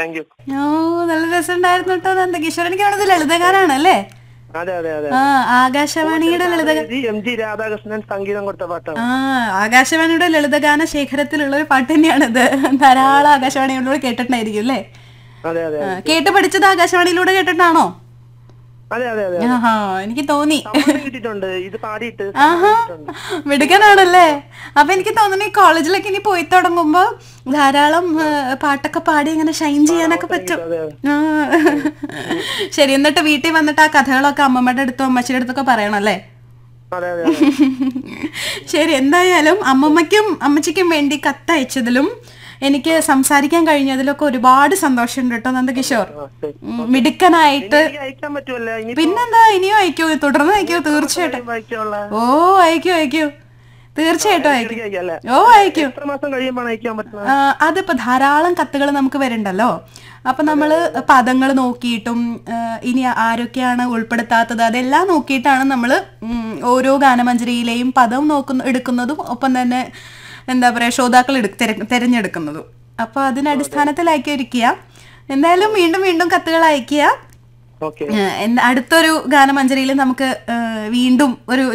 Thank you ഓ നല്ല രസമുണ്ടായിരുന്നു കേട്ടോ നന്ദകിഷോർ എനിക്ക് തോന്നുന്നത് ലളിതഗാനാണ് അല്ലേ അതെ അതെ അതെ ആ ആകാശവാണിയുടെ ലളിത ഇത് എം ജി രാധാകൃഷ്ണൻ സംഗീതം കൊടുത്ത പാട്ടാണ് ആ ആകാശവാണിയുടെ ലളിതഗാന ശേഖരത്തിലുള്ള ഒരു പാട്ട് തന്നെയാണിത് ധാരാളം ആകാശവാണികളിലൂടെ കേട്ടിട്ടുണ്ടായിരിക്കും അല്ലേ അതെ അതെ ആ, കേട്ട് പഠിച്ചത് ആകാശവാണിയിലൂടെ കേട്ടിട്ടാണോ അതെ അതെ അതെ ആഹാ എനിക്ക് തോന്നി സമ്മാനം കിട്ടിയിട്ടുണ്ട് ഇത് പാടിയിട്ട് ആഹാ മിടുക്കനാണല്ലേ അപ്പൊ എനിക്ക് തോന്നുന്നു ഈ കോളേജിലൊക്കെ ഇനി പോയി തുടങ്ങുമ്പോ ധാരാളം ആ, പാട്ടൊക്കെ പാടി ഇങ്ങനെ ഷൈൻ ചെയ്യാനൊക്കെ പറ്റും അതെ അതെ ആ. ശരി എന്നിട്ട് വീട്ടിൽ വന്നിട്ട് ആ കഥകളൊക്കെ അമ്മമ്മയുടെ അടുത്തും അമ്മച്ചിയുടെ അടുത്തൊക്കെ പറയണം അല്ലേ അതെ അതെ അതെ ശരി എന്തായാലും അമ്മമ്മയ്ക്കും അമ്മച്ചിക്കും വേണ്ടി കത്തയച്ചതിലും എനിക്ക് സംസാരിക്കാൻ കഴിഞ്ഞതിലൊക്കെ ഒരുപാട് സന്തോഷമുണ്ട് കേട്ടോ നന്ദകിഷോർ ആ, ശരി. ഉം, മിടുക്കനായിട്ട് എനിക്ക് അയക്കാൻ പറ്റുമല്ലോ ഇനി പിന്നെന്താ ഇനിയും അയക്കൂ തുടർന്ന് അയക്കൂ തീർച്ചയായിട്ടും വായിക്കാനുള്ള ഓ അയക്കൂ അയക്കൂ തീർച്ചയായിട്ടും അയക്കൂ എനിക്ക് അയക്കാം അല്ലേ ഓ അയക്കൂ എത്ര മാസം കഴിയുമ്പോൾ അയക്കാൻ പറ്റുന്നത് ആ, അതിപ്പോ ധാരാളം കത്തുകൾ നമുക്ക് വരുന്നുണ്ടല്ലോ അപ്പൊ നമ്മള് പദങ്ങൾ നോക്കിയിട്ടും ആ, ഇനി ആരൊക്കെയാണ് ഉൾപ്പെടുത്താത്തത് അതെല്ലാം നോക്കിയിട്ടാണ് നമ്മൾ ഓരോ ഗാനമഞ്ജരിയിലെയും പദം നോക്കുന്ന എടുക്കുന്നതും ഒപ്പം തന്നെ എന്താ പറയാ ശ്രോതാക്കൾ എടു- തിര- തിരഞ്ഞെടുക്കുന്നതും അപ്പൊ അതിനടിസ്ഥാനത്തിലാക്കിയിരിക്കുക എന്തായാലും വീണ്ടും വീണ്ടും കത്തുകൾ അയക്കുക ഓക്കെ ആ, എന്താ- അടുത്തൊരു ഗാനമഞ്ജരിയിൽ നമുക്ക് ആ, വീണ്ടും ഒരു